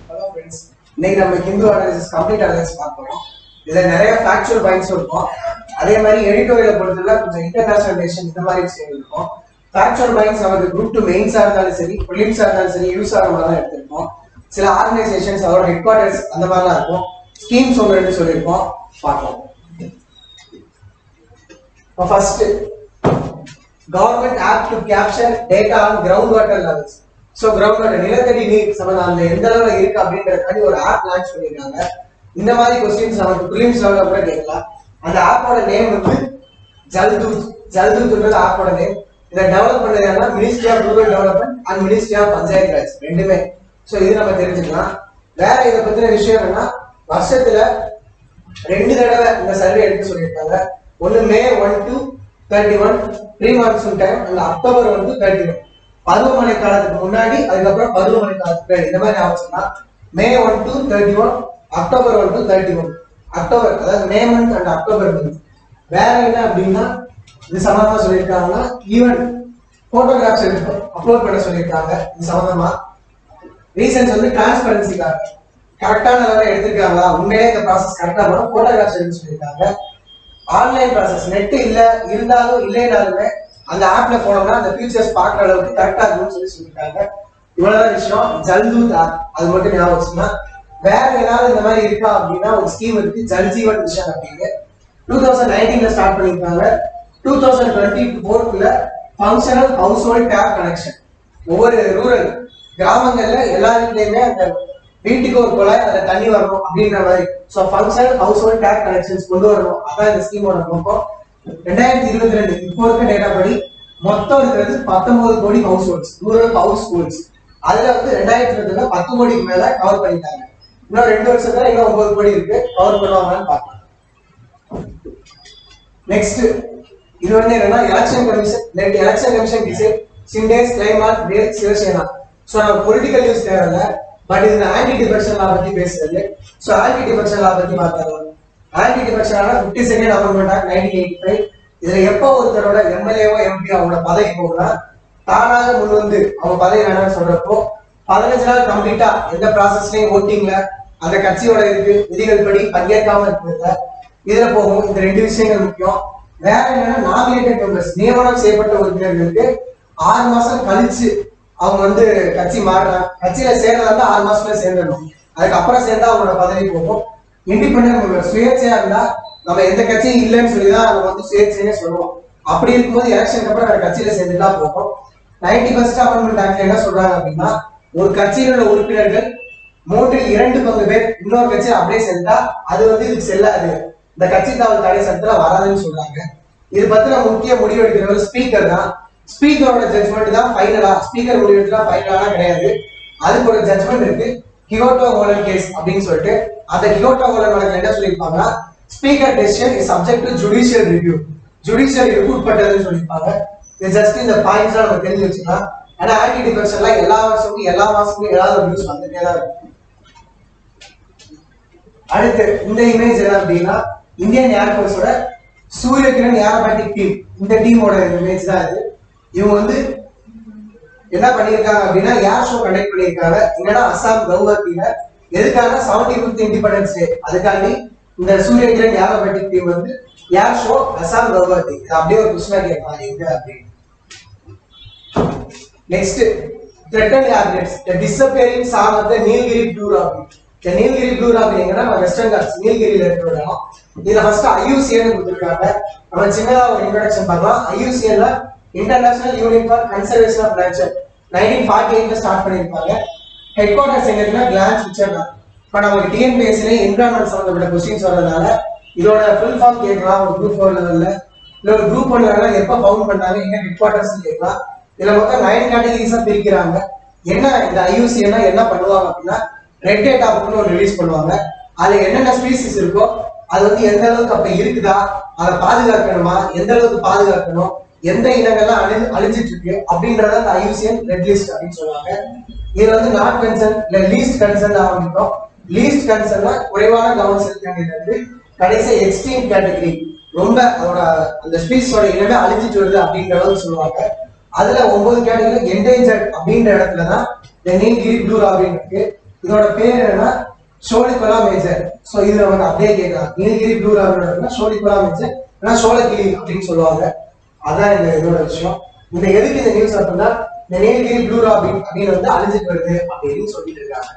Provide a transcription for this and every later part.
Hello friends இன்னைக்கு நம்ம Hindu analysis complete analysis பார்க்க போறோம் இதுல நிறைய ஃபேக்சுவல் பாயிண்ட்ஸ் இருக்கும் அதே மாதிரி எடிட்டோரியல பொறுத்தவரை கொஞ்சம் இன்டர்நேஷனல் ரிலேஷன் இந்த மாதிரி விஷயங்கள் இருக்கும் ஃபேக்சுவல் பாயிண்ட்ஸ் நமக்கு குரூப் டு மெயின்ஸா இருந்தாலும் சரி ப்ரிலிம்ஸா இருந்தாலும் சரி யூஸ் ஆகிற மாதிரி தான் எடுத்திருக்கோம் சில ஆர்கனைசேஷன்ஸ் அதோட ஹெட் குவார்டர்ஸ் அந்த மாதிரிலாம் இருக்கும் ஸ்கீம்ஸ் ஒன்று ரெண்டு சொல்லியிருக்கோம் பார்க்கலாம் first government app to capture data on ground water levels so ground water நிலத்தடி நீர் சம்பந்தம் அந்த எந்த அளவுல இருக்கு அப்படின்றதுக்காண்டி ஒரு ஆப் லான்ச் பண்ணிருக்காங்க இந்த மாதிரி கொஸ்டின்ஸ் நமக்கு ப்ரிலிம்ஸ் லெவல்ல கூட கேட்கலாம் அந்த ஆப்போட நேம் வந்து ஜல்தூத் ஜல்தூத்ன்றது ஆப்போட நேம் இதை டெவலப் பண்ணது யாருன்னா ministry of rural development and ministry of Panchayat Raj ரெண்டுமே ஸோ இது நம்ம தெரிஞ்சுக்கலாம் வேற இதை பத்தின விஷயம் என்னன்னா வருஷத்துல ரெண்டு தடவை இந்த சர்வே எடுக்க சொல்லியிருக்காங்க ஒன்னு May one to thirty one pre monsoon time அந்த October one to thirty one பருவமழை காலத்துக்கு முன்னாடி அதுக்கப்புறம் பருவமழை காலத்துக்கு பின்னாடி இந்த மாதிரி ஆச்சுன்னா May one to thirty one October one to thirty one October அதாவது May month and October month வேற என்ன அப்படின்னா இது சம்பந்தமா சொல்லியிருக்காங்கன்னா ஈவன் போட்டோகிராஃப்ஸ் எடுத்து அப்லோட் பண்ண சொல்லியிருக்காங்க இது சம்பந்தமா ரீசன்ஸ் வந்து டிரான்ஸ்பரன்சிக்காக கரெக்டான லெவலில் எடுத்திருக்காங்களா உண்மையிலே இந்த ப்ராசஸ் கரெக்டாக போனால் ஃபோட்டோகிராஃப்ஸ் எடுத்து சொல்லியிருக்காங்க ஆன்லைன் ப்ராசஸ் நெட் இல்ல இருந்தாலும் இல்லைனாலுமே அந்த ஆப்ல போனோம்னா அந்த ஃபீச்சர்ஸ் பார்க்குற அளவுக்கு கரெக்டா இருக்கும்னு சொல்லி சொல்லியிருக்காங்க இவ்வளவுதான் விஷயம் ஜல்தூத் ஆப் அது மட்டும் ஞாபகம் வச்சுன்னா வேற ஏதாவது இந்த மாதிரி இருக்கா அப்படின்னா ஒரு ஸ்கீம் இருக்கு ஜல் ஜீவன் மிஷன் அப்படின்னு டூ தௌசண்ட் நைன்டீன்ல ஸ்டார்ட் பண்ணியிருக்காங்க டூ தௌசண்ட் டுவெண்ட்டி ஃபோர்க்குள்ள functional household tap connection ஒவ்வொரு ரூரல் கிராமங்கள்ல எல்லா வீட்லயுமே அந்த வீட்டுக்கு ஒரு குழாய் அதுல தண்ணி வரணும் அப்படின்ற மாதிரி so functional household tap connections கொண்டு வரணும் அதான் இந்த ஸ்கீமோட நோக்கம் ரெண்டாயிரத்தி இருபத்தி ரெண்டு இப்போ இருக்க டேட்டா படி மொத்தம் இருக்கிறது பத்தொன்பது crore households rural households அதுல வந்து ரெண்டாயிரத்தி இருபதுல பத்து கோடிக்கு மேல கவர் பண்ணிட்டாங்க இன்னும் ரெண்டு வருஷத்துல இன்னும் ஒன்பது கோடி இருக்கு கவர் பண்ணுவாங்கன்னு பார்க்கலாம் நெக்ஸ்ட் இது வந்து என்னன்னா எலெக்ஷன் கமிஷன் நேற்று எலெக்ஷன் கமிஷன் டிசைட் சிண்டேஸ் கிளைமாட் வேல் சிவசேனா ஸோ நம்ம பொலிட்டிக்கல் நியூஸ் தேவையில்ல பட் இது ஆன்டி டிஃபெக்ஷன் லா பத்தி பேசுறது ஸோ ஆன்டி டிஃபெக்ஷன் லா பத்தி பார்த்தாங்க anti defection law fifty second amendment act nineteen eighty five இதுல எப்போ ஒருத்தரோட எம்எல்ஏவோ எம்பி அவங்களோட பதவி போகும்னா தானாக முன் வந்து அவங்க பதவி வேணாம்னு சொல்றப்போ பதினஞ்சு நாள் கம்ப்ளீட்டா எந்த ப்ராசஸ்லயும் ஓட்டிங்ல அந்த கட்சியோட இருக்கு விதிகள் படி பங்கேற்காம இருக்கிறதுல இதுல போகும் இந்த ரெண்டு விஷயங்கள் முக்கியம் வேற என்னன்னா நாமினேட்டட் மெம்பர்ஸ் நியமனம் செய்யப்பட்ட உறுப்பினர்களுக்கு ஆறு மாசம் கழிச்சு அவங்க வந்து கட்சி மாறுறாங்க கட்சியில சேர்றதா ஆறு மாசத்துல சேர்ந்துடணும் அதுக்கப்புறம் சேர்ந்தா அவங்களோட பதவி போகும் இண்டிபெண்டன்ட் மெம்பர் சுயேட்சையா இருந்தா நம்ம எந்த கட்சியும் இல்லைன்னு சொல்லி தான் நம்ம வந்து சுயேட்சையே சொல்லுவோம் அப்படி இருக்கும்போது எலெக்ஷனுக்கு அப்புறம் வேற கட்சியில சேர்ந்துட்டா போகும் நைன்டி ஃபர்ஸ்ட் அமெண்ட்மெண்ட் ஆக்ட்ல என்ன சொல்றாங்க அப்படின்னா ஒரு கட்சியில் உள்ள உறுப்பினர்கள் மூன்றில் இரண்டு பங்கு பேர் இன்னொரு கட்சியில் அப்படியே சேர்ந்தா அது வந்து இதுக்கு செல்லாது இந்த கட்சி தாவல் தடை சட்டத்துல வராதுன்னு சொல்றாங்க இது பத்தின முக்கிய முடிவு எடுக்கிறவர் ஸ்பீக்கர் தான் ஸ்பீக்கரோட ஜட்மெண்ட் தான் ஃபைனலா ஸ்பீக்கர் முடிவு எடுத்தா ஃபைனலா கிடையாது அதுக்கு ஒரு ஜட்மெண்ட் இருக்கு கியோட்டோ ஓலன் கேஸ் அப்படின்னு சொல்லிட்டு அந்த கியோட்டோ ஓலன் வழக்கு என்ன சொல்லியிருப்பாங்கன்னா speaker decision is subject to judicial review judicial review உட்பட்டதுன்னு சொல்லியிருப்பாங்க இது ஜஸ்ட் இந்த பாயிண்ட்ஸ் நம்ம தெரிஞ்சு வச்சுக்கலாம் ஆனா ஆன்டி டிஃபெக்ஷன்லாம் எல்லா வருஷமும் எல்லா மாசமும் ஏதாவது ஒரு நியூஸ் வந்துட்டே தான் இருக்கும் அடுத்து இந்த இமேஜ் என்ன அப்படின்னா இந்தியன் ஏர்ஃபோர்ஸோட சூரியகிரண் ஏரோபேட்டிக் டீம் இந்த டீமோட இமேஜ் தான் இது இவங்க வந்து என்ன பண்ணியிருக்காங்க அப்படின்னா ஏர் ஷோ கண்டக்ட் பண்ணியிருக்காங்க என்னன்னா அசாம் கவுஹாத்தில எதுக்காக செவன்டி ஃபிஃப்த் இண்டிபெண்டன்ஸ் டே அதுக்காண்டி இந்த சூரியகிரண் ஏரோபேட்டிக் டீம் வந்து ஏர் ஷோ அசாம் கவுஹாத்தி இது அப்படியே ஒரு கொஸ்டினா கேட்கலாம் எங்க அப்படின்னு next threatened athletes the disappearing song of the Nilgiri blue robin இந்த நீலகிரி ப்ளூ ராபி எங்கன்னா நம்ம வெஸ்டர்ன் காட்ஸ் நீலகிரியில இருக்கிற இடம் இதுல ஃபர்ஸ்ட் ஐயூசிஎன் கொடுத்துருக்காங்க நம்ம சின்னதா ஒரு இன்ட்ரோடக்ஷன் பார்க்கலாம் ஐயூசிஎன்ல international unit for conservation of nature nineteen forty எயிட்ல ஸ்டார்ட் பண்ணியிருப்பாங்க ஹெட் குவார்டர்ஸ் எங்க இருக்குன்னா கிளான்ஸ் பிக்சர் தான் இப்போ நமக்கு டிஎன்பிஎஸ்சில என்விரான்மெண்ட் சம்மந்தப்பட்ட கொஸ்டின்ஸ் வரதுனால இதோட ஃபுல் ஃபார்ம் கேட்கலாம் ஒரு குரூப் ஃபோர் லெவல்ல இல்ல ஒரு குரூப் ஒன் லெவல்ல எப்போ ஃபவுண்ட் பண்ணாங்க எங்க ஹெட் குவார்டர்ஸ் கேட்கலாம் இதுல மொத்தம் நைன் கேட்டகரிஸா பிரிக்கிறாங்க என்ன இந்த ஐயூசி என்ன என்ன பண்ணுவாங்க அப்படின்னா ரெட் டேட்டா புக்னு ஒரு ரிலீஸ் பண்ணுவாங்க அதுல என்னென்ன ஸ்பீசிஸ் இருக்கோ அது வந்து எந்த அளவுக்கு அப்ப இருக்குதா அதை பாதுகாக்கணுமா எந்த அளவுக்கு பாதுகாக்கணும் எந்த இனங்கள்லாம் அழி அழிஞ்சிட்டு இருக்கு அப்படின்றத அந்த ஐயூசியன் ரெட் லிஸ்ட் அப்படின்னு சொல்லுவாங்க இது வந்து நாட் கன்சர்ன் இல்ல லீஸ்ட் கன்சர்ன் ஆரம்பிக்கும் லீஸ்ட் கன்சர்ன்னா குறைவான கவனம் செலுத்த வேண்டியது கடைசி எக்ஸ்ட்ரீம் கேட்டகரி ரொம்ப அதோட அந்த ஸ்பீஸோட இனமே அழிஞ்சிட்டு வருது அப்படின்ற அளவுக்கு சொல்லுவாங்க அதுல ஒன்பது கேட்டகரி என்டேஞ்சர்ட் அப்படின்ற இடத்துல தான் இந்த நீலகிரி ப்ளூ ராபின் இருக்கு இதோட பேர் என்னன்னா ஷோலிகுலா மேஜர் ஸோ இது நமக்கு அப்படியே கேட்கலாம் நீலகிரி ப்ளூ ராபினா ஷோலிகுலா மேஜர் இல்லைன்னா சோழகிரி அப்படின்னு சொல்லுவாங்க அதான் இந்த இதோட விஷயம் இந்த எதுக்கு இந்த நியூஸ் அப்படின்னா இந்த நீலகிரி ப்ளூ ராபின் அப்படின்னு வந்து அழிஞ்சிட்டு வருது அப்படின்னு சொல்லிட்டு இருக்காங்க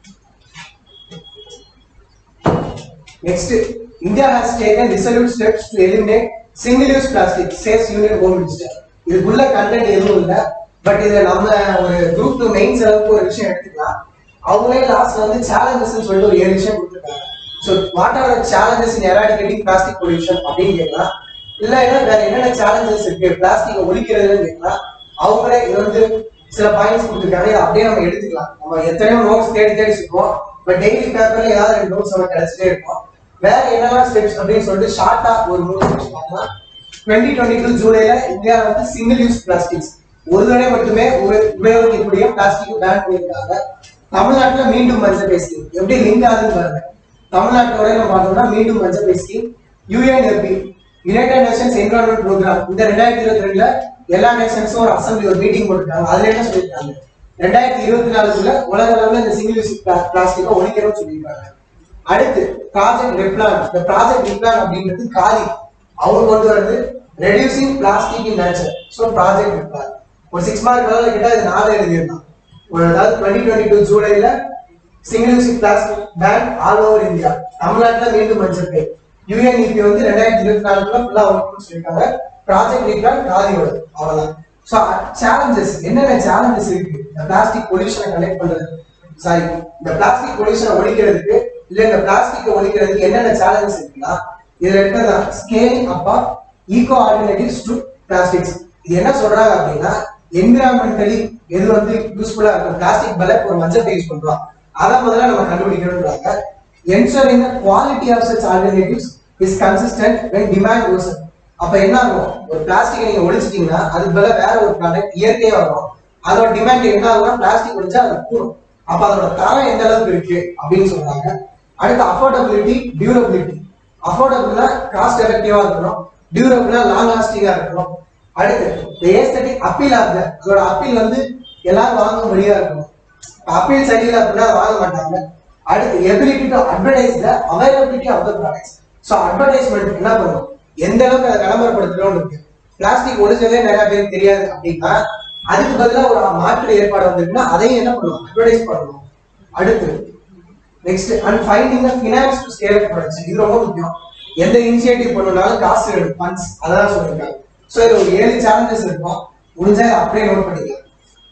Next, India has taken resolute steps to eliminate single-use plastic, says Union Home Minister. இதுக்குள்ள கண்டென்ட் எதுவும் இல்ல பட் இதுல நம்ம ஒரு குரூப் டூ மெயின்ஸ் அளவுக்கு ஒரு விஷயம் எடுத்துக்கலாம் அவங்களே லாஸ்ட்ல வந்து சேலஞ்சஸ் சொல்லிட்டு ஒரு ஏழு விஷயம் கொடுத்துருக்காங்க so what are challenges in eradicating plastic pollution அப்படின்னு கேட்கலாம் இல்ல ஏன்னா வேற என்னென்ன சேலஞ்சஸ் இருக்கு பிளாஸ்டிக் ஒழிக்கிறதுன்னு கேட்கலாம் அவங்களே இது வந்து சில பாயிண்ட்ஸ் கொடுத்துருக்காங்க இதை அப்படியே நம்ம எடுத்துக்கலாம் நம்ம எத்தனையோ நோட்ஸ் தேடி தேடி சொல்லுவோம் பட் டெய்லி பேப்பர்ல ஏதாவது ரெண்டு நோட்ஸ் நம்ம கிடைச்சிட்டே இருக்கும் வேற என்னெல்லாம் ஸ்டெப்ஸ் அப்படின்னு சொல்லிட்டு ஷார்ட்டா ஒரு மூணு ஸ்டெப்ஸ் பார்க்கலாம் டுவெண்ட்டி டுவெண்ட்டி டூ ஜூலைல இந்தியாவில் வந்து சிங்கிள் யூஸ் பிளாஸ்டிக்ஸ் ஒரு தடவை மட்டுமே உப- உபயோகிக்கக்கூடிய பிளாஸ்டிக் பேன் பண்ணியிருக்காங்க தமிழ்நாட்டுல மீண்டும் மஞ்சள் பேசி எப்படி லிங்க் ஆகுதுன்னு பாருங்க தமிழ்நாட்டோட நம்ம பார்த்தோம்னா மீண்டும் மஞ்சள் பேசி UNEP United Nations environment programme இந்த ரெண்டாயிரத்தி இருபத்தி ரெண்டுல எல்லா நேஷன்ஸும் ஒரு அசம்பிளி ஒரு மீட்டிங் போட்டுருக்காங்க அதுல என்ன சொல்லியிருக்காங்க ரெண்டாயிரத்தி இருபத்தி நாலுக்குள்ள உலக அளவுல இந்த சிங்கிள் யூஸ் பிளாஸ்டிக்கை ஒழிக்கணும்னு சொல்லியிருக்காங்க அடுத்து ப்ராஜெக்ட் ரிப்ளான் இந்த ப்ராஜெக்ட் ரிப்ளான் அப்படின்றது காலி அவங்க கொண்டு வரது reducing plastic in nature so project RePlan ஒரு சிக்ஸ் மார்க் லெவலில் கிட்ட இது நாலு எழுதியிருந்தான் ஒரு அதாவது டுவெண்ட்டி டுவெண்ட்டி டூ ஜூலைல single use plastic ban all over India தமிழ்நாட்டில் மீண்டும் மஞ்சள் பே யூஎன்இபி வந்து ரெண்டாயிரத்தி இருபத்தி நாலுக்குள்ள ஃபுல்லா ஒர்க்னு சொல்லியிருக்காங்க ப்ராஜெக்ட் ரிப்ளான் காலியோட அவ்வளவுதான் ஸோ சேலஞ்சஸ் என்னென்ன சேலஞ்சஸ் இருக்கு இந்த பிளாஸ்டிக் பொல்யூஷனை கனெக்ட் பண்றது சாரி இந்த பிளாஸ்டிக் பொல்யூஷனை ஒழிக்கிறதுக்கு இல்ல இந்த பிளாஸ்டிக் ஒழிக்கிறதுக்கு என்னென்ன சேலஞ்சஸ் இருக்குன்னா இதுல இருக்கிறதா ஸ்கேலிங் அப்பா ஈகோ ஆல்டர்னேட்டிவ்ஸ் டு பிளாஸ்டிக்ஸ் இது என்ன சொல்றாங்க அப்படின்னா என்விரான்மெண்டலி எது வந்து யூஸ்ஃபுல்லா இருக்கும் பிளாஸ்டிக் பல ஒரு மஞ்சள் யூஸ் பண்றோம் அதை முதல்ல நம்ம கண்டுபிடிக்கணும்ன்றாங்க ensuring the quality of such alternatives is consistent when demand goes up அப்ப என்ன ஆகும் ஒரு பிளாஸ்டிக் நீங்க ஒழிச்சிட்டீங்கன்னா அதுக்கு பதிலா வேற ஒரு ப்ராடக்ட் இயற்கையா வரும் அதோட டிமாண்ட் என்ன ஆகும்னா பிளாஸ்டிக் ஒழிச்சா அது கூடும் அப்ப அதோட தரம் எந்த அளவுக்கு இருக்கு அப்படின்னு சொல்றாங்க அடுத்து அஃபோர்டபிலிட்டி டியூரபிலிட்டி அஃபோர்டபுள்னா காஸ்ட் எஃபெக்டிவா இருக்கணும் டியூரபிளா லாங் லாஸ்டிங்கா இருக்கணும் அடுத்து ஏஸ்தட்டிக் அப்பீல் ஆகுது அதோட அப்பீல் வந்து எல்லாரும் வாங்கும்படியா இருக்கணும் அப்பீல் சரியில்லை அப்படின்னா அதை வாங்க மாட்டாங்க அடுத்து ability to advertise the availability of the products so advertisement என்ன பண்ணும் எந்த அளவுக்கு அதை விளம்பரப்படுத்துறோம்னு இருக்கு பிளாஸ்டிக் ஒழிச்சதே நிறைய பேருக்கு தெரியாது அப்படின்னா அதுக்கு பதிலாக ஒரு மாற்று ஏற்பாடு வந்திருக்குன்னா அதையும் என்ன பண்ணுவோம் அட்வர்டைஸ் பண்ணணும் அடுத்து next and finding the finance to scale up products இது ரொம்ப முக்கியம் எந்த இனிஷியேட்டிவ் பண்ணனாலும் காசு வேணும் ஃபண்ட்ஸ் அதான் சொல்லியிருக்காங்க ஸோ இது ஒரு ஏழு சேலஞ்சஸ் இருக்கும் முடிஞ்சா இதை அப்படியே நோட் பண்ணிக்கலாம்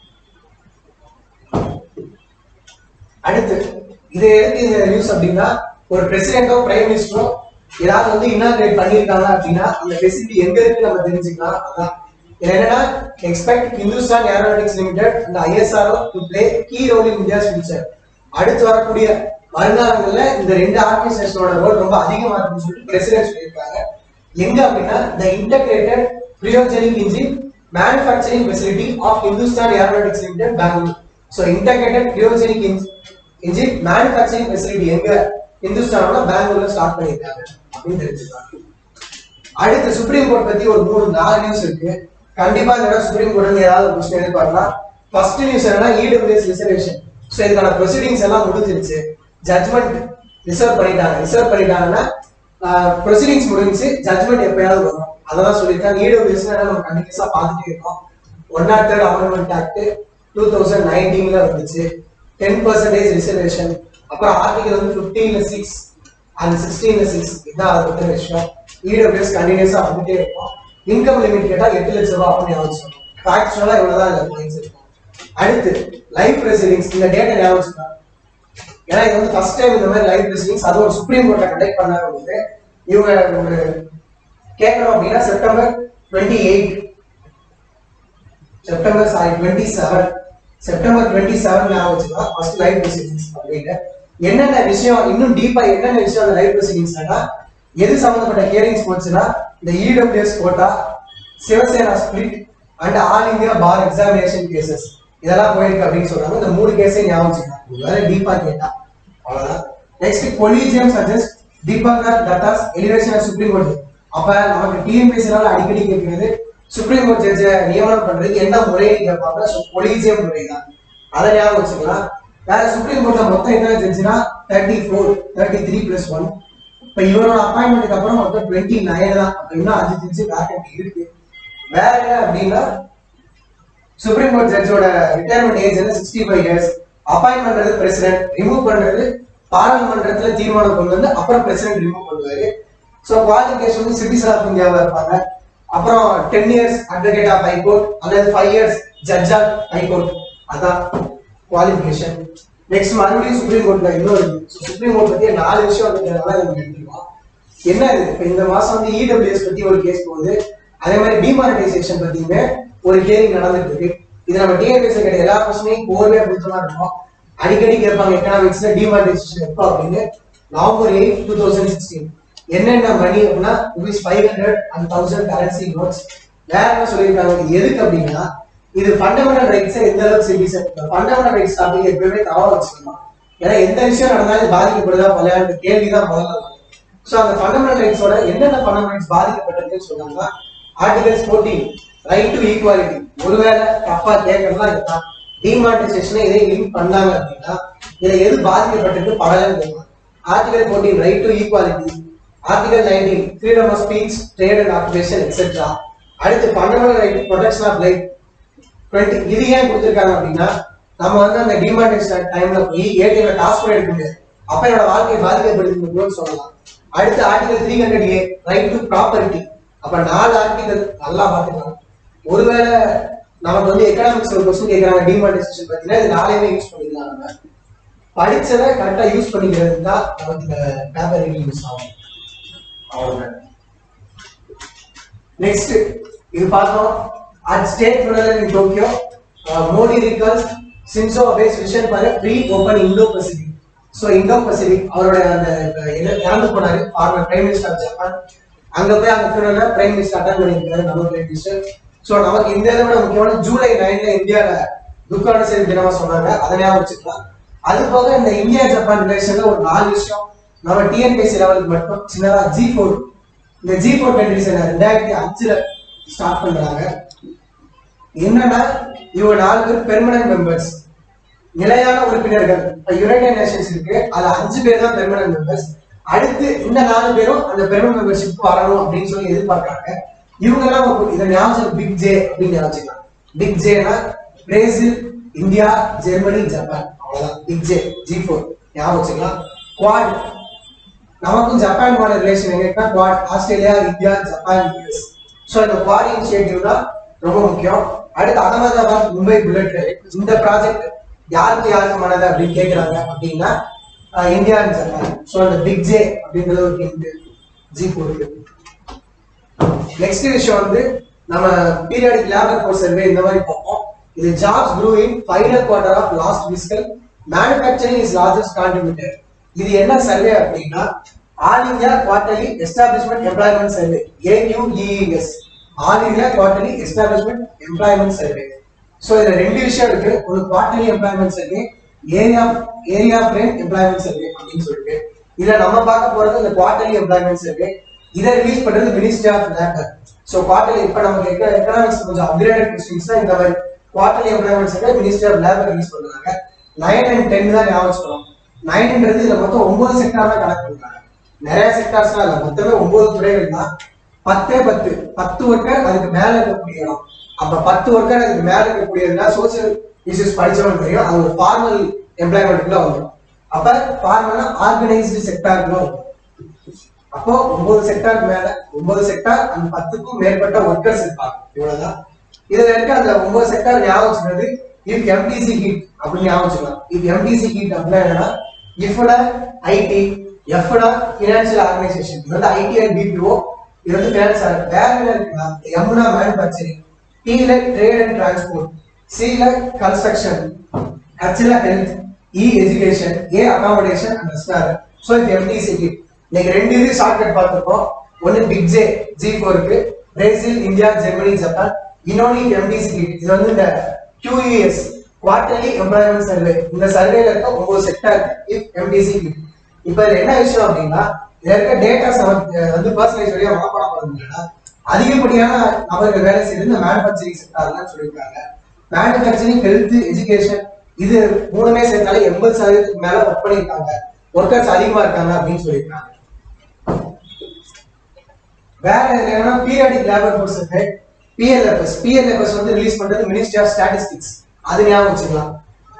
அடுத்து இது எதுக்கு இந்த நியூஸ் அப்படின்னா ஒரு பிரசிடென்ட்டோ பிரைம் மினிஸ்டரோ ஏதாவது வந்து இனாகிரேட் பண்ணியிருக்காங்க அப்படின்னா அந்த ஃபெசிலிட்டி எங்க இருக்கு நம்ம தெரிஞ்சுக்கலாம் அதான் இது என்னன்னா எக்ஸ்பெக்ட் ஹிந்துஸ்தான் ஏரோநாட்டிக்ஸ் லிமிடெட் அந்த ISRO to play key role in India's future அடுத்து வரக்கூடிய வருங்காலங்கள்ல இந்த ரெண்டு ஆர்கனைசேஷனோட ரோல் ரொம்ப அதிகமா இருக்குன்னு சொல்லிட்டு பிரசிடென்ட் சொல்லியிருக்காங்க எங்க அப்படின்னா the integrated cryogenic engine manufacturing facility of Hindustan Aeronautics Limited Bangalore so integrated cryogenic engine manufacturing facility எங்க ஹிந்துஸ்தானோட பெங்களூர்ல ஸ்டார்ட் பண்ணியிருக்காங்க அப்படின்னு தெரிஞ்சுக்கலாம் அடுத்து சுப்ரீம் கோர்ட் பத்தி ஒரு மூணு நாலு நியூஸ் இருக்கு கண்டிப்பா இந்த தடவை சுப்ரீம் கோர்ட் வந்து ஏதாவது கொஸ்டின் எதிர்பார்க்கலாம் ஃபர்ஸ்ட் நியூஸ் என்னன்னா இடபிள்யூஎஸ் ரிசர்வேஷன் ஸோ இதுக்கான ப்ரொசீடிங்ஸ் எல்லாம் முடிஞ்சிருச்சு ஜட்மெண்ட் ரிசர்வ் பண்ணிட்டாங்க ரிசர்வ் பண்ணிட்டாங்கன்னா ப்ரொசீடிங்ஸ் முடிஞ்சுச்சு ஜட்மெண்ட் எப்பயாவது வரும் அதெல்லாம் சொல்லியிருக்காங்க இடபிள்யூஎஸ் நம்ம கண்டினியூஸா பார்த்துட்டே இருக்கோம் one not third amendment act two thousand நைன்டீன்ல வந்துச்சு டென் பர்சன்டேஜ் ரிசர்வேஷன் அப்புறம் ஆர்டிகல் வந்து ஃபிஃப்டீன்ல சிக்ஸ் அந்த சிக்ஸ்டீன்ல சிக்ஸ் இதான் அதை பத்தின விஷயம் இடபிள்யூஎஸ் கண்டினியூஸா வந்துட்டே இருக்கும் இன்கம் லிமிட் கேட்டா எட்டு லட்சம் ரூபாய் அப்படின்னு ஞாபகம் சொல்லணும் ஃபேக்சுவலா இவ்வளவுதான் இந்த பாயிண்ட்ஸ் இருக்கும் அடுத்து லைஃப் ப்ரெசிடிங்ஸ் இந்த டேட்டா ஞாபகம் வச்சுக்கணும். ஏன்னா இது வந்து ஃபர்ஸ்ட் டைம் இந்த மாதிரி லைஃப் ப்ரெசிடிங்ஸ் அதுவும் ஒரு சுப்ரீம் கோர்ட்டை கண்டக்ட் பண்ணாங்க வந்து இவங்க ஒரு கேட்கணும் அப்படின்னா September twenty eight September sorry twenty seven September twenty seven ஞாபகம் வச்சுக்கலாம் ஃபர்ஸ்ட் லைவ் ப்ரொசீடிங்ஸ் அப்படின்னு என்னென்ன விஷயம் இன்னும் டீப்பா என்னென்ன விஷயம் அந்த லைவ் ப்ரொசீடிங்ஸ்னா எது சம்பந்தப்பட்ட ஹியரிங்ஸ் போச்சுன்னா இந்த EWS quota Shivsena split and all India bar examination cases இதெல்லாம் போயிருக்கு அப்படின்னு சொல்றாங்க இந்த மூணு கேஸையும் ஞாபகம் வச்சுக்கலாம் வேற டீப்பா கேட்டா அவ்வளவுதான் next collegium suggest Dipankar Datta's elevation of supreme court அப்ப நமக்கு டிஎம்பிசினால அடிக்கடி கேட்கிறது சுப்ரீம் கோர்ட் ஜட்ஜ நியமனம் பண்றதுக்கு என்ன முறைன்னு கேட்பாங்க கொலீஜியம் முறை தான் அதை ஞாபகம் வச்சுக்கலாம் வேற சுப்ரீம் கோர்ட்ல மொத்தம் எத்தனை ஜட்ஜ்னா thirty four thirty three plus one இப்ப இவரோட அப்பாயின்மெண்ட்டுக்கு அப்புறம் மொத்தம் டுவெண்ட்டி நைன் தான் அப்ப இன்னும் அஞ்சு ஜட்ஜு வேக்கன்ட் இருக்கு வேற என்ன அப்படின்னா சுப்ரீம் கோர்ட் ஜட்ஜோட ரிட்டையர்மெண்ட் ஏஜ் வந்து சிக்ஸ்டி ஃபைவ் இயர்ஸ் அப்பாயின்ட் பண்றது பிரசிடென்ட் ரிமூவ் பண்றது பாராளுமன்றத்துல தீர்மானம் கொண்டு வந்து அப்புறம் பிரசிடென்ட் ரிமூவ் பண்ணுவாரு ஸோ குவாலிஃபிகேஷன் வந்து சிட்டிசன் ஆஃப் இந்தியாவா இருப்பாங்க அப்புறம் ten years advocate of high court அல்லது five years judge of high court அதான் குவாலிஃபிகேஷன் நெக்ஸ்ட் மறுபடியும் சுப்ரீம் கோர்ட்ல இன்னொரு சுப்ரீம் கோர்ட் பத்தி நாலு விஷயம் இருக்கிறதுனால நம்ம எடுத்துக்கலாம் என்ன இது இப்ப இந்த மாசம் வந்து இடபிள்யூஎஸ் பத்தி ஒரு கேஸ் போகுது அதே மாதிரி டிமானிட்டைசேஷன் பத்தியுமே ஒரு ஹியரிங் நடந்துட்டு இருக்கு இது நம்ம டிஎன்பிஎஸ் கிடையாது எல்லா கொஸ்டினையும் கோர்வையா கொடுத்த மாதிரி இருக்கும் அடிக்கடி கேட்பாங்க எக்கனாமிக்ஸ்ல டிமானிட்டைசேஷன் எப்போ அப்படின்னு November eight two thousand sixteen என்னென்ன மணி அப்படின்னா rupees five hundred and thousand currency notes வேற என்ன சொல்லியிருக்காங்க இது எதுக்கு அப்படின்னா இது ஃபண்டமெண்டல் ரைட்ஸை எந்த அளவுக்கு சிபிஎஸ் ஃபண்டமெண்டல் ரைட்ஸ் டாபிக் எப்பவுமே தவறு வச்சுக்கலாம் ஏன்னா எந்த விஷயம் நடந்தாலும் பாதிக்கப்படுதா பழைய கேள்விதான் முதல்ல வரும் சோ அந்த ஃபண்டமெண்டல் ரைட்ஸோட என்னென்ன ஃபண்டமெண்டல் ரைட்ஸ் பாதிக்கப்பட்டிருக்குன்னு சொன்னாங்கன்னா ஆர்டிகல்ஸ் 14 ரைட் டு ஈக்குவாலிட்டி ஒருவேளை தப்பா கேட்கறதா இதுதான் டிமானிட்டைசேஷனை இதே லிங்க் பண்ணாங்க அப்படின்னா இதுல எது பாதிக்கப்பட்டிருக்கு படலன்னு கேட்கலாம் article 14 right to equality article 19 freedom of speech trade and occupation etcetera அடுத்து fundamental right protection of life twenty இது ஏன் கொடுத்துருக்காங்க அப்படின்னா நம்ம வந்து அந்த டிமானிட்டேஷன் டைம்ல போய் ஏடிஎம்ல காசு கூட எடுக்க முடியாது அப்ப என்னோட வாழ்க்கை பாதிக்கப்படுதுன்னு சொல்லலாம் அடுத்து article three hundred A right to property அப்ப நாலு ஆர்டிகல் நல்லா பார்த்துக்கலாம் ஒருவேளை நமக்கு வந்து எக்கனாமிக்ஸ் ஒரு கொஸ்டின் கேட்கறாங்க டிமானிட்டேஷன் பார்த்தீங்கன்னா இது நாளையுமே யூஸ் பண்ணிக்கலாம் நம்ம படிச்சதை கரெக்டா யூஸ் பண்ணிக்கிறது தான் நமக்கு இந்த பேப்பர் யூஸ் ஆகும் அவ்வளவுதான் நெக்ஸ்ட் இது பார்த்தோம் at state federal in Tokyo Modi recalls Shinzo Abe's vision for free open Indo Pacific so Indo Pacific அவரோட அந்த அஹ், இற- இறந்து போனாரு former prime minister of Japan அங்க போய் அந்த ஃபெடரல்ல பிரைம் மினிஸ்டர் அட்டன் பண்ணியிருக்காரு நம்ம பிரைம் மினிஸ்டர் ஸோ நமக்கு இந்த இதை விட முக்கியமான ஜூலை நைன்ல இந்தியால துக்கான செய்தி தினமா சொன்னாங்க அதை ஞாபகம் வச்சுக்கலாம் அது போக இந்த இந்தியா ஜப்பான் ரிலேஷன்ல ஒரு நாலு விஷயம் நம்ம டிஎன்பிஎஸ்சி லெவலுக்கு மட்டும் சின்னதா ஜி ஃபோர் இந்த ஜி ஃபோர் கண்ட்ரிஸ் ரெண்டாயிரத்தி அஞ்சுல ஸ்டார்ட் பண்றாங்க என்னன்னா இவங்க நாலு பேர் பெர்மனன்ட் மெம்பர்ஸ் நிலையான உறுப்பினர்கள் இப்ப யுனைடெட் நேஷன்ஸ் இருக்கு அதுல அஞ்சு பேர் தான் பெர்மனன்ட் மெம்பர்ஸ் அடுத்து இந்த நாலு பேரும் அந்த பெர்மனன்ட் மெம்பர்ஷிப் வரணும் அப்படின்னு சொல்லி எதிர்பார்க்கறாங்க இவங்க எல்லாம் ஒரு- இதை ஞாபகம் பிக் ஜே அப்படின்னு ஞாபகம் பிக் ஜேனா பிரேசில் இந்தியா ஜெர்மனி ஜப்பான் அவ்வளவுதான் பிக் ஜே ஜி ஃபோர் ஞாபகம் வச்சுக்கலாம் குவாட் நமக்கும் ஜப்பானோட ரிலேஷன் எங்கன்னா Quad Australia India Japan US so இந்த குவாட் இனிஷியேட்டிவ் தான் ரொம்ப முக்கியம் அடுத்து அகமதாபாத் மும்பை புல்லட் இந்த ப்ராஜெக்ட் யாருக்கு யாருக்கு மனது அப்படின்னு கேக்குறாங்க அப்படின்னா அஹ், இந்தியா அண்ட் ஜப்பான் ஸோ அந்த பிக் ஜே அப்படின்றது ஒரு ஹிண்ட் ஜி போருக்கு நெக்ஸ்ட் விஷயம் வந்து நம்ம பீரியாடிக் லேபர் ஃபோர்ஸ் சர்வே இந்த மாதிரி பார்ப்போம் இது jobs grew in final quarter of last fiscal manufacturing is largest contributor இது என்ன சர்வே அப்படின்னா all India quarterly establishment employment survey AUES all India quarterly establishment employment survey so இதுல ரெண்டு விஷயம் இருக்கு ஒரு quarterly employment survey area area frame employment survey அப்படின்னு சொல்லிட்டு இதுல நம்ம பார்க்க போறது இந்த குவார்டர்லி எம்ப்ளாய்மெண்ட் சர்வே இதை ரிலீஸ் பண்றது ministry of labour so quarterly இப்போ நமக்கு இருக்க எக்கனாமிக்ஸ் கொஞ்சம் அப்கிரேடட் கொஸ்டின்ஸ் தான் இந்த மாதிரி quarterly employment survey ministry of labour release பண்றாங்க நைன் அண்ட் டென் தான் ஞாபகம் வச்சுக்கணும் நைன்ன்றது இதுல மொத்தம் ஒன்பது செக்டார் தான் கணக்கு பண்றாங்க நிறைய செக்டார்ஸ்லாம் இல்ல மொத்தமே ஒன்பது துறைகள் தான் பத்தே பத்து பத்து ஒர்க்கர் அதுக்கு மேல இருக்கக்கூடிய இடம் அப்ப பத்து ஒர்க்கர் அதுக்கு மேல இருக்கக்கூடியதுனா சோசியல் இஷ்யூஸ் படிச்சவங்க தெரியும் அது ஒரு ஃபார்மல் எம்ப்ளாய்மெண்ட்குள்ள வந்துடும் அப்ப ஃபார்மல்னா ஆர்கனைஸ்டு செக்டார்க்குள்ள வந்துடும் அப்போ ஒன்பது செக்டார் மேல ஒன்பது செக்டார் அந்த பத்துக்கும் மேற்பட்ட ஒர்க்கர்ஸ் இருப்பாங்க இவ்வளவுதான் இதுல இருக்க அந்த ஒன்பது செக்டார் ஞாபகம் வச்சுக்கிறது இஃப் எம்டிசி ஹீட் அப்படின்னு ஞாபகம் வச்சுக்கலாம் இஃப் எம்டிசி ஹீட் அப்படின்னா என்னன்னா இஃப்ட ஐடி எஃப்ட ஃபினான்சியல் ஆர்கனைசேஷன் இது வந்து ஐடி அண்ட் பிபிஓ இது வந்து ஃபினான்ஸ் வேற என்ன இருக்குன்னா எம்னா மேனுஃபேக்சரிங் டில ட்ரேட் அண்ட் டிரான்ஸ்போர்ட் சில கன்ஸ்ட்ரக்ஷன் ஹெச்ல health E education A accommodation and restaurant so இது எம்டிசி ஹீட் இன்னைக்கு ரெண்டு இது ஷார்ட்கட் பார்த்துருக்கோம் ஒன்னு பிக் ஜே ஜி ஃபோருக்கு பிரேசில் இந்தியா ஜெர்மனி ஜப்பான் இன்னொன்னு எம்டிசி ஹீட் இது வந்து இந்த QES குவார்டர்லி எம்ப்ளாய்மெண்ட் சர்வே இந்த சர்வேல இருக்க ஒன்பது செக்டர் இஃப் எம்டிசி ஹீட் இப்போ இதுல என்ன விஷயம் அப்படின்னா இதுல இருக்க டேட்டாஸ் வந்து பர்சனலைஸ் வழியா மனப்பாடம் பண்ண முடியல அதிகப்படியான நபர்கள் வேலை செய்து இந்த மேனுஃபேக்சரிங் செக்டார் தான் சொல்லியிருக்காங்க மேனுஃபேக்சரிங் ஹெல்த் எஜுகேஷன் இது மூணுமே சேர்த்தாலே எண்பது சதவீதத்துக்கு மேல ஒர்க் பண்ணியிருக்காங்க ஒர்க்கர்ஸ் அதிகமா இருக்காங்க அப்படின்னு சொல்லியிருக்காங்க வேற என்னன்னா பீரியாடிக் லேபர் ஃபோர்ஸ் இருக்கு பிஎல்எஃப்எஸ் பிஎல்எஃப்எஸ் வந்து ரிலீஸ் பண்றது மினிஸ்ட்ரி ஆஃப் ஸ்டாட்டிஸ்டிக்ஸ் அது ஞாபகம் வச்சுக்கலாம்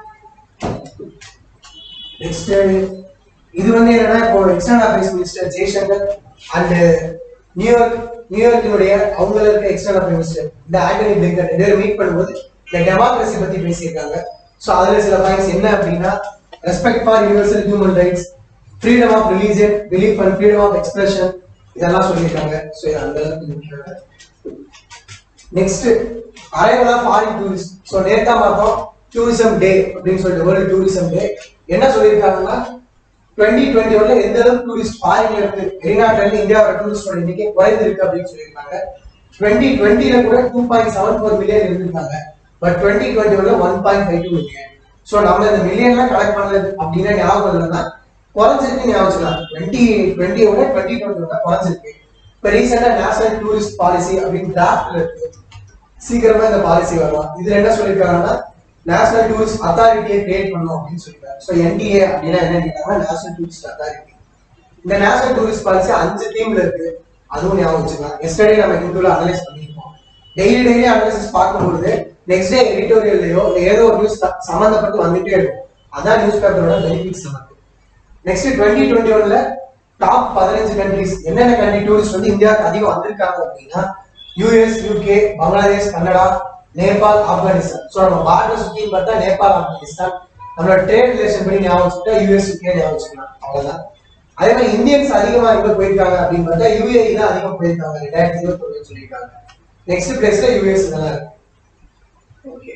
நெக்ஸ்ட் இது வந்து என்னன்னா இப்போ external affairs minister Jaishankar and New York நியூயார்க்கினுடைய அவங்கள இருக்க எக்ஸ்டர்னல் அஃபேர்ஸ் மினிஸ்டர் இந்த ஆண்டனி பிளிங்கன் ரெண்டு பேரும் மீட் பண்ணும்போது இந்த டெமோக்ரஸி பத்தி பேசியிருக்காங்க ஸோ அதுல சில பாயிண்ட்ஸ் என்ன அப்படின்னா respect for universal human rights freedom of religion belief and freedom of expression இதெல்லாம் சொல்லியிருக்காங்க ஸோ இது அந்த அளவுக்கு முக்கியம் next arrival of foreign tourist so நேத்தா பார்த்தோம் டூரிசம் டே அப்படின்னு சொல்லிட்டு வேர்ல்டு டூரிசம் டே என்ன சொல்லியிருக்காங்கன்னா டுவெண்ட்டி டுவெண்ட்டி ஒன்ல எந்த அளவுக்கு டூரிஸ்ட் ஃபாரின்ல இருந்து வெளிநாட்டுல இருந்து இந்தியாவோட டூரிஸ்டோட எண்ணிக்கை குறைந்திருக்கு அப்படின்னு சொல்லியிருக்காங்க டுவெண்ட்டி டுவெண்ட்டில கூட two point seven four million இருந்திருக்காங்க பட் டுவெண்ட்டி டுவெண்ட்டி ஒன்ல one point five two million so நம்ம இந்த மில்லியன்லாம் கலெக்ட் பண்ணது அப்படின்னா ஞாபகம் இல்லைன்னா குறைஞ்சிருக்கு ஞாபகம் வச்சுக்கலாம் டுவெண்ட்டி டுவெண்ட்டியோட டுவெண்ட்டி டுவெண்ட்டி ஒன்ல குறைஞ்சிருக்கு இப்போ ரீசெண்டா நேஷனல் டூரிஸ்ட் பாலிசி அப்படின்னு டிராஃப்ட்ல இருக்கு சீக்கிரமா இந்த பாலிசி வரலாம் இதுல என்ன சொல்லிருக்காங்கன்னா நேஷனல் டூரிஸ்ட் அத்தாரிட்டியை கிரியேட் பண்ணணும் அப்படின்னு சொல்லிருக்காங்க ஸோ என்டிஏ அப்படின்னா என்ன கேட்டாங்கன்னா நேஷனல் டூரிஸ்ட் அத்தாரிட்டி இந்த நேஷனல் டூரிஸ்ட் பாலிசி அஞ்சு தீம்ல இருக்கு அதுவும் ஞாபகம் வச்சுக்கலாம் எஸ்டர்டே நம்ம இன்டூல அனலைஸ் பண்ணியிருக்கோம் டெய்லி டெய்லி அனாலிசிஸ் பார்க்கும்பொழுது நெக்ஸ்ட் டே எடிட்டோரியல்லையோ இல்லை ஏதோ ஒரு நியூஸ் சம்மந்தப்பட்டு வந்துட்டே இருக்கும் அதான் நியூஸ் பேப்பரோட பெனிஃபிட்ஸ் நமக்கு நெக்ஸ்ட் டுவெண்ட்டி டுவெண்ட்டி ஒன்ல டாப் பதினஞ்சு கண்ட்ரிஸ் என்னென்ன கண்ட்ரி டூரிஸ்ட் வந்து இந்தியாவுக்கு அதிகம் வந்திருக்காங்க அப்படின்னா US UK Bangladesh Canada Nepal Afghanistan so நம்ம பார்டர் சுற்றின்னு பார்த்தா நேபாள் ஆப்கானிஸ்தான் நம்மளோட ட்ரேட் ரிலேஷன் படி ஞாபகம் வச்சுட்டா யூஎஸ் யூகே ஞாபகம் வச்சுக்கலாம் அவ்வளவுதான் அதே மாதிரி இந்தியன்ஸ் அதிகமா எங்க போயிருக்காங்க அப்படின்னு பார்த்தா யூஏஇ தான் அதிகம் போயிருக்காங்க ரெண்டாயிரத்தி இருபத்தி ஒண்ணு சொல்லியிருக்காங்க நெக்ஸ்ட் பிளேஸ்ல யூஎஸ் தான் இருக்கு ஓகே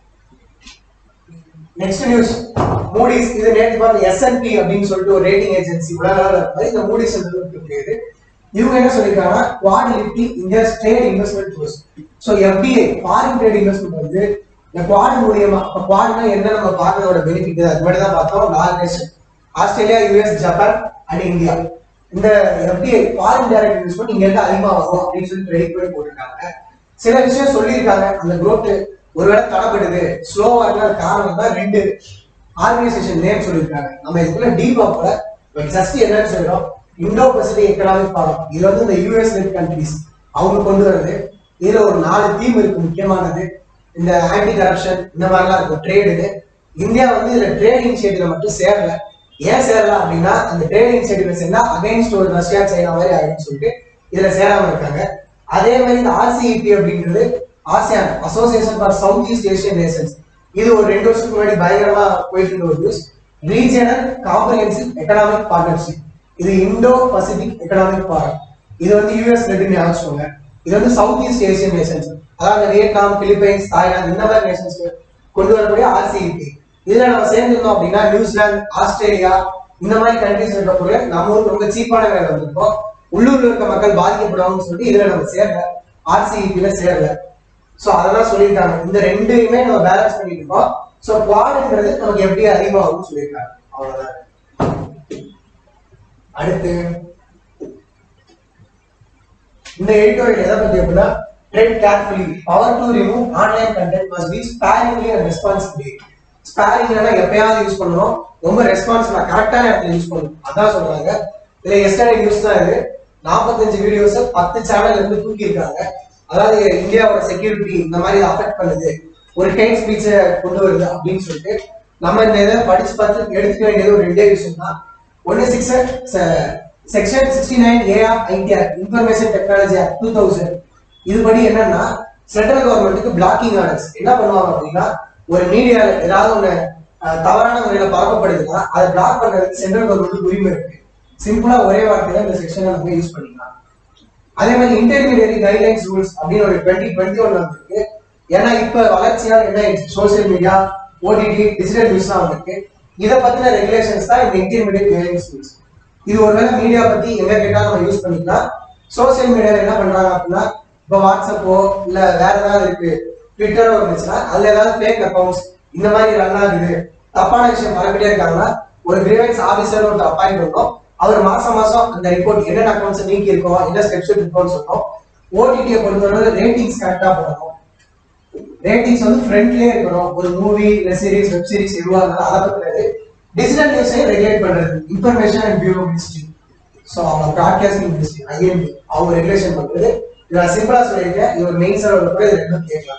நெக்ஸ்ட் நியூஸ் மூடிஸ் இது நேற்று பார்த்து எஸ்என்பி அப்படின்னு சொல்லிட்டு ஒரு ரேட்டிங் ஏஜென்சி உலக அளவுல இருக்கு இந்த மூடிஸ் பேரு இவங்க என்ன சொல்லிருக்காங்கன்னா Quad lifted India's trade investment force so FDI foreign trade investment வந்து இந்த குவாட் மூலியமா இப்போ குவாட்னா என்ன நம்ம பார்க்கறதோட பெனிஃபிட் அது முன்னாடி தான் பார்த்தோம் நாலு nation Australia US Japan and India இந்த எஃபிஐ ஃபாரின் டைரக்ட் இன்வெஸ்ட்மெண்ட் இங்க இருந்து அதிகமா வரும் அப்படின்னு சொல்லி ப்ரெடிக்ட் பண்ணி போட்டிருக்காங்க சில விஷயம் சொல்லியிருக்காங்க அந்த growth ஒருவேளை தடப்படுது ஸ்லோவா இருக்கிற காரணம் தான் ரெண்டு ஆர்கனைசேஷன் நேம் சொல்லியிருக்காங்க நம்ம இதுக்குள்ள டீப் போல ஜஸ்ட் என்னன்னு சொல்றோம் இந்தோ பசிபிக் எக்கனாமிக் ஃபாரம் இதுல வந்து இந்த யூஎஸ் லெட் கண்ட்ரிஸ் அவங்க கொண்டு வர்றது இதுல ஒரு நாலு தீம் இருக்கு முக்கியமானது இந்த ஆன்டி கரப்ஷன் இந்த மாதிரிலாம் இருக்கும் ட்ரேடு இந்தியா வந்து இதுல ட்ரேட் இனிஷியேட்டிவ்ல மட்டும் சேரல ஏன் சேரல அப்படின்னா அந்த ட்ரேட் இனிஷியேட்டிவ்ல சேர்ந்தா அகைன்ஸ்ட் ஒரு ரஷ்யா சைனா மாதிரி ஆயிடும்னு சொல்லிட்டு இதுல சேராம இருக்காங்க அதே மாதிரி இந்த ஆர்சிஇபி அப்படின்றது ASEAN Association for South East Asian Nations இது ஒரு ரெண்டு வருஷத்துக்கு முன்னாடி பயங்கரமா போயிட்டு இருந்த ஒரு news Regional Comprehensive Economic Partnership இது இந்தோ பசிபிக் எக்கனாமிக் ஃபாரம் இது வந்து யூஎஸ் ரெண்டு ஞாபகம் இது வந்து சவுத் ஈஸ்ட் ஏசியன் நேஷன்ஸ் அதாவது வியட்நாம் பிலிப்பைன்ஸ் தாய்லாந்து இந்த மாதிரி நேஷன்ஸ் கொண்டு வரக்கூடிய ஆர்சிஇபி இதுல நம்ம சேர்ந்திருந்தோம் அப்படின்னா நியூசிலாந்து ஆஸ்திரேலியா இந்த மாதிரி கண்ட்ரிஸ் இருக்கக்கூடிய நம்ம ஊருக்கு ரொம்ப சீப்பான வேலை வந்திருக்கோம் உள்ளூர்ல இருக்க மக்கள் பாதிக்கப்படுவாங்கன்னு சொல்லிட்டு இதுல நம்ம சேரல ஆர்சிஇபில சேரல சோ அதெல்லாம் சொல்லியிருக்காங்க இந்த ரெண்டையுமே நம்ம பேலன்ஸ் பண்ணிட்டு இருக்கோம் சோ குவாடுன்றது நமக்கு எப்படி அதிகமாகும்னு சொல்லியிருக்காங்க அவ்வளவுதான் அடுத்து இந்த எடிட்டோரியல் எதை பத்தி அப்படின்னா tread carefully power to remove online content must be sparingly and responsibly ஸ்பேரிங்னா எப்பயாவது யூஸ் பண்ணணும் ரொம்ப ரெஸ்பான்சிபிளா கரெக்டான இடத்துல யூஸ் பண்ணணும் அதான் சொல்றாங்க இதுல எஸ்டர்டே நியூஸ் தான் இது நாற்பத்தஞ்சு வீடியோஸ் பத்து சேனல்ல இருந்து தூக்கி இருக்காங்க அதாவது இந்தியாவோட செக்யூரிட்டி இந்த மாதிரி அஃபெக்ட் பண்ணுது ஒரு ஹேட் ஸ்பீச்சை கொண்டு வருது அப்படின்னு சொல்லிட்டு நம்ம இந்த இதை படிச்சு பார்த்து எடுத்துக்க வேண்டியது ஒரு ரெண்டே விஷயம் தான் ஒன்னு six section sixty nine A of ITR Information Technology Act two thousand இதுபடி என்னன்னா சென்ட்ரல் கவர்மெண்ட்டுக்கு பிளாக்கிங் ஆர்டர்ஸ் என்ன பண்ணுவாங்க அப்படின்னா ஒரு மீடியால ஏதாவது ஒண்ணு அஹ், தவறான முறையில பரப்பப்படுதுன்னா அதை பிளாக் பண்றதுக்கு சென்ட்ரல் கவர்மெண்ட்டுக்கு உரிமை இருக்கு சிம்பிளா ஒரே வார்த்தையில இந்த செக்ஷனை நம்ம யூஸ் பண்ணிக்கலாம் அதே மாதிரி இன்டர்மீடியரி கைட்லைன்ஸ் ரூல்ஸ் அப்படின்னு ஒரு டுவெண்ட்டி டுவெண்ட்டி ஒன் வந்திருக்கு ஏன்னா இப்ப வளர்ச்சியால் என்ன சோசியல் மீடியா ஓடிடி டிஜிட்டல் நியூஸ்லாம் வந்திருக்கு இதை பத்தின ரெகுலேஷன்ஸ் தான் இந்த இன்டர்மீடியட் கைட்லைன்ஸ் ரூல்ஸ் இது ஒருவேளை மீடியா பத்தி எங்க கேட்டாலும் நம்ம யூஸ் பண்ணிக்கலாம் சோசியல் மீடியால என்ன பண்றாங்க அப்படின்னா இப்போ வாட்ஸ்அப்போ இல்ல வேற ஏதாவது இருக்கு ட்விட்டரோ இருந்துச்சுன்னா அதுல ஏதாவது ஃபேக் அக்கௌண்ட்ஸ் இந்த மாதிரி ரன் ஆகுது தப்பான விஷயம் பரப்பிட்டே இருக்காங்கன்னா ஒரு கிரீவன்ஸ் ஆபீசர் ஒரு அப்பாயிண்ட் பண்ணோம் அவர் மாசம் மாசம் அந்த ரிப்போர்ட் என்னென்ன அக்கௌண்ட்ஸ் நீக்கி இருக்கோம் என்ன ஸ்டெப்ஸ் எடுக்கோம்னு சொன்னோம் ஓடிடியை பொறுத்தவரை ரேட்டிங்ஸ் கரெக்டா போடணும் ரேட்டிங்ஸ் வந்து ஃப்ரண்ட்லயே இருக்கணும் ஒரு மூவி இல்ல சீரிஸ் வெப் சீரிஸ் எதுவாக இருந்தாலும் அதை பத்தினது டிஜிட்டல் நியூஸையும் ரெகுலேட் பண்றது information and bureau ministry so அவங்க ப்ராட்காஸ்டிங் மினிஸ்ட்ரி ஐஎன்பி அவங்க ரெகுலேஷன் பண்றது இது நான் சிம்பிளா சொல்லியிருக்கேன் இது ஒரு மெயின் சர்வர் கூட இது ரெண்டும் கேட்கலாம்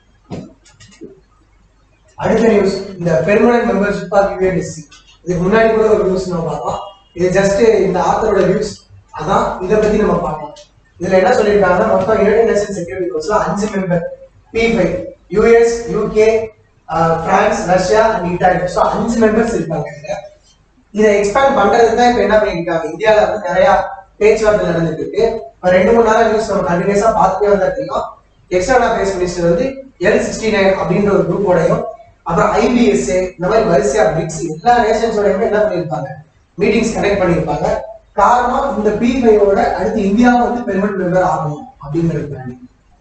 அடுத்த நியூஸ் இந்த பெர்மனன்ட் மெம்பர்ஷிப் ஆஃப் யூஎன்எஸ்சி இதுக்கு முன்னாடி கூட ஒரு நியூஸ் நம்ம பார்த்தோம் இது ஜஸ்ட் இந்த ஆத்தரோட நியூஸ் அதான் இதை பத்தி நம்ம பார்க்கலாம் இதுல என்ன சொல்லியிருக்காங்கன்னா மொத்தம் யுனைடெட் நேஷன் செக்யூரிட்டி கவுன்சில் அஞ்சு member P five US UK France Russia and Italy so அஞ்சு மெம்பர்ஸ் இருக்காங்க இதுல இதை எக்ஸ்பேண்ட் பண்றதுக்கு தான் இப்ப என்ன பண்ணிருக்காங்க இந்தியால வந்து நிறைய பேச்சுவார்த்தை நடந்துட்டு இருக்கு இப்ப ரெண்டு மூணு நாளா நியூஸ் நம்ம கண்டினியூஸா பார்த்துட்டே வந்தா தெரியும் எக்ஸ்டர்னல் அஃபேர்ஸ் மினிஸ்டர் வந்து எல் சிக்ஸ்டி நைன் அப்படின்ற ஒரு குரூப்போடையும் அப்புறம் ஐபிஎஸ்ஏ இந்த மாதிரி வரிசையா பிரிக்ஸ் எல்லா நேஷன்ஸோடையுமே என்ன பண்ணியிருப்பாங்க மீட்டிங்ஸ் கனெக்ட் பண்ணியிருப்பாங்க காரணம் இந்த பி ஃபைவோட அடுத்து இந்தியாவும் வந்து பெர்மனன்ட் மெம்பர் ஆகணும் அப்படிங்கிறது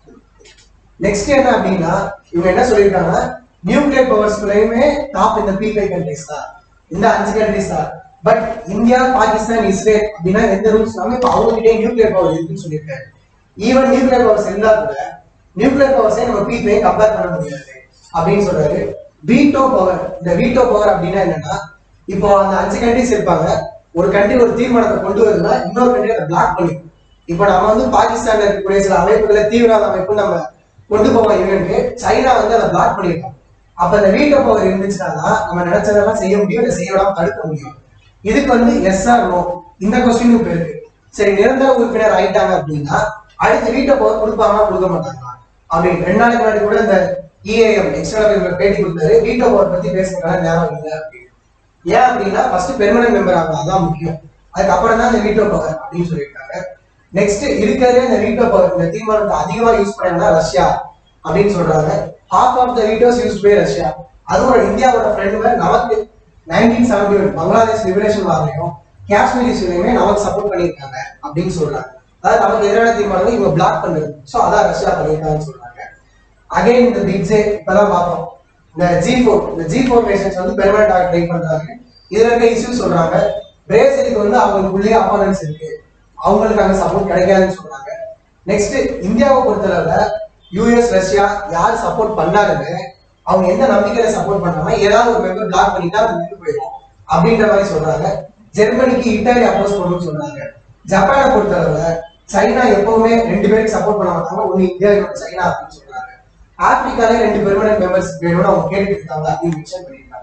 நெக்ஸ்ட் என்ன அப்படின்னா இவங்க என்ன சொல்லியிருக்காங்க நியூக்ளியர் பவர்ஸ்குள்ளயுமே டாப் இந்த பி ஃபைவ் கண்ட்ரிஸ் தான் இந்த அஞ்சு கண்ட்ரிஸ் தான் பட் இந்தியா பாகிஸ்தான் இஸ்ரேல் அப்படின்னா எந்த ரூல்ஸ் இல்லாம இப்ப அவங்க கிட்டே நியூக்ளியர் பவர் இருக்குன்னு சொல்லியிருக்காரு ஈவன் நியூக்ளியர் பவர்ஸ் இருந்தா கூட நியூக்ளியர் பவர்ஸை நம்ம பி ஃபைவ் கம்பேர் பண்ண முடியாது அப்படின்னு சொல்றாரு வீட்டோ பவர் இந்த வீட்டோ பவர் அப்படின்னா என்னன்னா இப்போ அந்த அஞ்சு கண்ட்ரிஸ் இருப்பாங்க ஒரு கண்ட்ரி ஒரு தீர்மானத்தை கொண்டு வருதுன்னா இன்னொரு கண்ட்ரி அதை பிளாக் பண்ணிக்கும் இப்போ நம்ம வந்து பாகிஸ்தான்ல இருக்கக்கூடிய சில அமைப்புகளை தீவிரவாத அமைப்பு நம்ம கொண்டு போவோம் யூனியனுக்கு சைனா வந்து அதை பிளாக் பண்ணிருக்கோம் அப்ப இந்த வீட்டோ பவர் இருந்துச்சுன்னா தான் நம்ம நினைச்சதெல்லாம் செய்ய முடியும் இல்லை செய்ய விடாம தடுக்க முடியும் இதுக்கு வந்து எஸ் ஆர் நோ இந்த கொஸ்டின் இப்ப இருக்கு சரி நிரந்தர உறுப்பினர் ஆயிட்டாங்க அப்படின்னா அடுத்து வீட்டோ பவர் கொடுப்பாங்களா கொடுக்க மாட்டாங்களா அப்படின்னு ரெண்டு நாளைக்கு முன்னாடி கூட இந்த இஏஎம் எக்ஸ்டர்னல் பேட்டி கொடுத்தாரு வீட்டோ பவர் பத்தி பேசுறதுக்கான நேரம் இல்லை அப்படின்னு ஏன் அப்படின்னா ஃபர்ஸ்ட் பெர்மனன்ட் மெம்பர் ஆகணும் அதான் முக்கியம் அதுக்கப்புறம் தான் இந்த வீட்டோ பவர் அப்படின்னு சொல்லியிருக்காங்க நெக்ஸ்ட் இருக்கிறதே இந்த வீட்டோ பவர் இந்த தீர்மானத்தை அதிகமா யூஸ் பண்ணா ரஷ்யா அப்படின்னு சொல்றாங்க half of the vetoes use by Russia அதுவும் இந்தியாவோட ஃப்ரெண்டு நமக்கு nineteen seventy one Bangladesh liberation வாரியம் காஷ்மீர் இஷ்யூலையுமே நமக்கு சப்போர்ட் பண்ணியிருக்காங்க அப்படின்னு சொல்றாங்க அதாவது நமக்கு எதிரான தீர்மானங்கள் இவங்க பிளாக் பண்றது ஸோ அதான் ரஷ்யா பண்ணியிருக்காங்கன்னு சொல்றாங்க அகைன் இந்த பிக்ஸே இப்பதான் பார்ப்போம் இந்த ஜி ஃபோர் இந்த ஜி ஃபோர் நேஷன்ஸ் வந்து பெர்மனன்ட் ஆக ட்ரை பண்றாங்க இதுல இருக்க இஷ்யூ சொல்றாங்க பிரேசிலுக்கு வந்து அவங்களுக்குள்ளேயே அப்பானன்ஸ் இருக்கு அவங்களுக்கு அங்க சப்போர்ட் கிடைக்காதுன்னு சொல்றாங்க நெக்ஸ்ட் இந்தியாவை பொறுத்தளவுல யூஎஸ் ரஷ்யா யார் சப்போர்ட் பண்ணாலுமே அவங்க எந்த நம்பிக்கையில சப்போர்ட் பண்றாங்க ஏதாவது ஒரு மெம்பர் பிளாக் பண்ணிட்டா அது நின்று போயிடும் அப்படின்ற மாதிரி சொல்றாங்க ஜெர்மனிக்கு இட்டாலி அப்போஸ் பண்ணணும்னு சொல்றாங்க ஜப்பானை பொறுத்தளவுல சைனா எப்பவுமே ரெண்டு பேருக்கு சப்போர்ட் பண்ண மாட்டாங்க ஒன்னு இந்தியா இன்னொரு சைனா அப்படின்னு சொல்றாங்க ஆப்பிரிக்காலே ரெண்டு பெர்மனன்ட் மெம்பர்ஸ் வேணும்னு அவங்க கேட்டுட்டு இருக்காங்க அப்படின்னு மென்ஷன் பண்ணியிருக்காங்க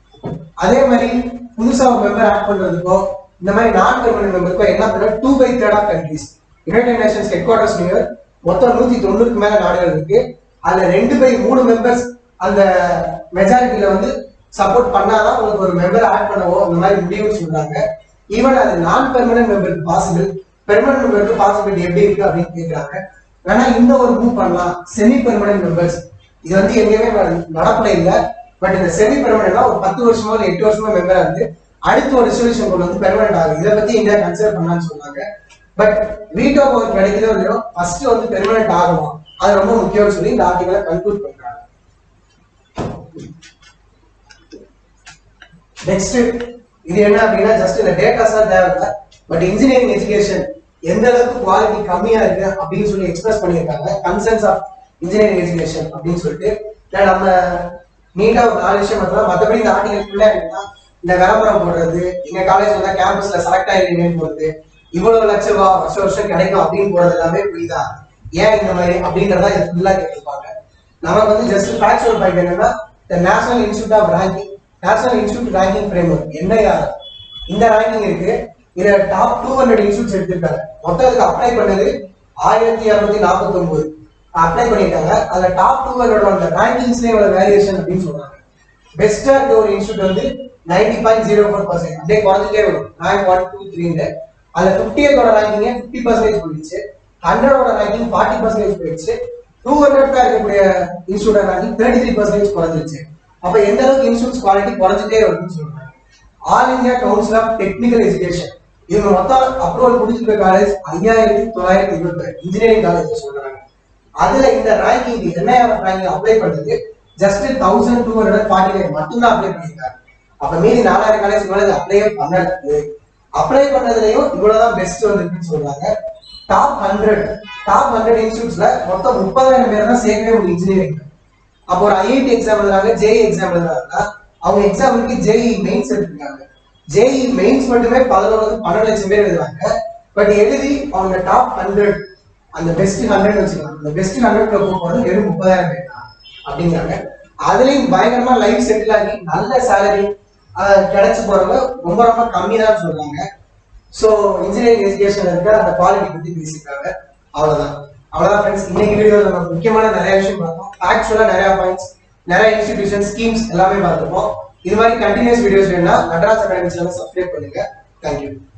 அதே மாதிரி புதுசா ஒரு மெம்பர் ஆட் பண்றதுக்கோ இந்த மாதிரி நான் பெர்மனன்ட் மெம்பருக்கோ என்ன பண்ண two by third of countries United Nations headquarters New York மொத்தம் நூத்தி தொண்ணூறுக்கு மேல நாடுகள் இருக்கு அதுல ரெண்டு பை மூணு மெம்பர்ஸ் அந்த மெஜாரிட்டியில வந்து சப்போர்ட் பண்ணாதான் உங்களுக்கு ஒரு மெம்பர் ஆட் பண்ணவோ இந்த மாதிரி முடியும்னு சொல்றாங்க ஈவன் அது நான் பெர்மனன்ட் மெம்பருக்கு பாசிபிள் பெர்மனன்ட் மெம்பருக்கு பாசிபிலிட்டி எப்படி இருக்கு அப்படின்னு கேக்குறாங்க வேணா இந்த ஒரு மூவ் பண்ணலாம் செமி பெர்மனன்ட் மெம்பர்ஸ் இது வந்து எங்கேயுமே நட- நடப்புல இல்ல பட் இந்த செமி பெர்மனன்ட்னா ஒரு பத்து வருஷமோ இல்ல எட்டு வருஷமோ மெம்பரா இருந்து அடுத்த ஒரு ரெசல்யூஷன் கொண்டு வந்து பெர்மனன்ட் ஆகுது இதை பத்தி இந்தியா கன்சிடர் பண்ணலாம்னு சொன்னாங்க பட் வீட்டோ பவர் கிடைக்குதோ இல்லையோ ஃபர்ஸ்ட் வந்து பெர்மனன்ட் ஆகணும் அது ரொம்ப முக்கியம்னு சொல்லி இந்த ஆர்டிகலை கன்க்ளூட் பண்றாங்க நெக்ஸ்ட் இது என்ன அப்படின்னா ஜஸ்ட் இந்த டேட்டாஸ் தான் தேவையில்ல பட் இன்ஜினியரிங் எஜுகேஷன் எந்த அளவுக்கு குவாலிட்டி கம்மியா இருக்கு அப்படின்னு சொல்லி எக்ஸ்பிரஸ் பண்ணியிருக்காங்க கன்சர்ன்ஸ் ஆஃப் இன்ஜினியரிங் எஜுகேஷன் அப்படின்னு சொல்லிட்டு இல்ல நம்ம நீட்டா ஒரு நாலு விஷயம் பார்த்தோம் மற்றபடி இந்த ஆர்டிகல் ஃபுல்லா என்னன்னா இந்த விளம்பரம் போடுறது எங்க காலேஜ் வந்தா கேம்பஸ்ல செலக்ட் ஆயிருக்கீங்கன்னு போடுறது இவ்வளவு லட்ச ரூபா வருஷம் வருஷம் கிடைக்கும் அப்படின்னு போடுறது எல்லாமே புரியுதா ஏன் இந்த மாதிரி அப்படின்றத இது ஃபுல்லா கேட்டிருப்பாங்க நமக்கு வந்து ஜஸ்ட் ஃபேக்சுவல் பாயிண்ட் என்னன்னா the National Institute of Ranking National Institute Ranking Framework NIR இந்த ரேங்கிங் இருக்கு இதுல டாப் டூ ஹண்ட்ரட் இன்ஸ்டியூட்ஸ் எடுத்திருக்காங்க மொத்தம் இதுக்கு அப்ளை பண்ணது ஆயிரத்தி இரநூத்தி நாற்பத்தி ஒன்பது அப்ளை பண்ணிருக்காங்க அதுல டாப் டூ ஹண்ட்ரட் ரேங்கிங்ஸ்லயே ஒரு வேரியேஷன் அப்படின்னு சொல்றாங்க பெஸ்டா இருக்க ஒரு இன்ஸ்டியூட் வந்து ninety point zero four percent அப்படியே குறைஞ்சிட்டே வரும் ரேங்க் ஒன் டூ த்ரீன்னு அதுல ஃபிஃப்டியத்தோட ரேங்கிங் ஃபிஃப்டி பர்சன்டேஜ் போயிடுச்சு ஹண்ட்ரடோட ரேங்கிங் ஃபார்ட்டி பர்சன்டேஜ் போயிடுச்சு டூ ஹண்ட்ரட் இருக்கக்கூடிய institute ranking thirty three percentage குறைஞ்சிருச்சு அப்ப எந்த அளவுக்கு இன்ஸ்டியூட்ஸ் குவாலிட்டி குறைஞ்சிட்டே வருதுன்னு சொல்றாங்க All India Council of Technical Education இவங்க மொத்தம் அப்ரூவல் முடிச்சிருக்க காலேஜ் ஐயாயிரத்தி தொள்ளாயிரத்தி இருபத்தி இன்ஜினியரிங் காலேஜ் சொல்றாங்க அதுல இந்த ரேங்கிங் என்ஐஆர் ரேங்கிங் அப்ளை பண்றது just thousand two hundred forty nine மட்டும்தான் அப்ளை பண்ணியிருக்காங்க அப்ப மீதி நாலாயிரம் காலேஜ் மேல அப்ளையே பண்ணல அப்ளை பண்ணதுலயும் இவ்வளவுதான் பெஸ்ட் வந்திருக்குன்னு சொல்றாங்க டாப் ஹண்ட்ரட் டாப் ஹண்ட்ரட் இன்ஸ்டியூட்ஸ்ல மொத்தம் முப்பதாயிரம் பேர் தான் சேர்க்கவே முடியும் இன்ஜினியரிங் அப்போ ஒரு ஐஐடி எக்ஸாம் எழுதுறாங்க ஜேஇ எக்ஸாம் எழுதுறாங்கன்னா அவங்க எக்ஸாமுக்கு ஜேஇ மெயின்ஸ் எடுத்துருக்காங்க ஜேஇ மெயின்ஸ் மட்டுமே பதினொன்று பன்னெண்டு லட்சம் பேர் எழுதுறாங்க பட் எழுதி அவங்க டாப் ஹண்ட்ரட் அந்த பெஸ்ட் ஹண்ட்ரட் வச்சுக்கலாம் அந்த பெஸ்ட் ஹண்ட்ரட்ல போகிறது வெறும் முப்பதாயிரம் பேர் தான் அப்படிங்கிறாங்க அதுலயும் பயங்கரமா லைஃப் செட்டில் ஆகி நல்ல சேலரி கிடைச்சு போறவங்க ரொம்ப ரொம்ப கம்மி தான் சொல்றாங்க ஸோ இன்ஜினியரிங் எஜுகேஷன் இருக்க அந்த குவாலிட்டி பத்தி பேசியிருக்காங்க அவ்வளவுதான் அவ்வளவுதான் ஃப்ரெண்ட்ஸ் இன்னைக்கு வீடியோவில் நம்ம முக்கியமான நிறைய விஷயம் பார்த்தோம் ஆக்சுவலா நிறைய பாயிண்ட்ஸ் நிறைய இன்ஸ்டிடியூஷன் ஸ்கீம்ஸ் எல்லாமே பார்த்துருப்போம் இது மாதிரி கண்டினியூஸ் வீடியோஸ் வேணும்னா நடராஜ் அகாடமி சேனல் சப்ஸ்கிரைப் பண்ணுங்க தேங்க்யூ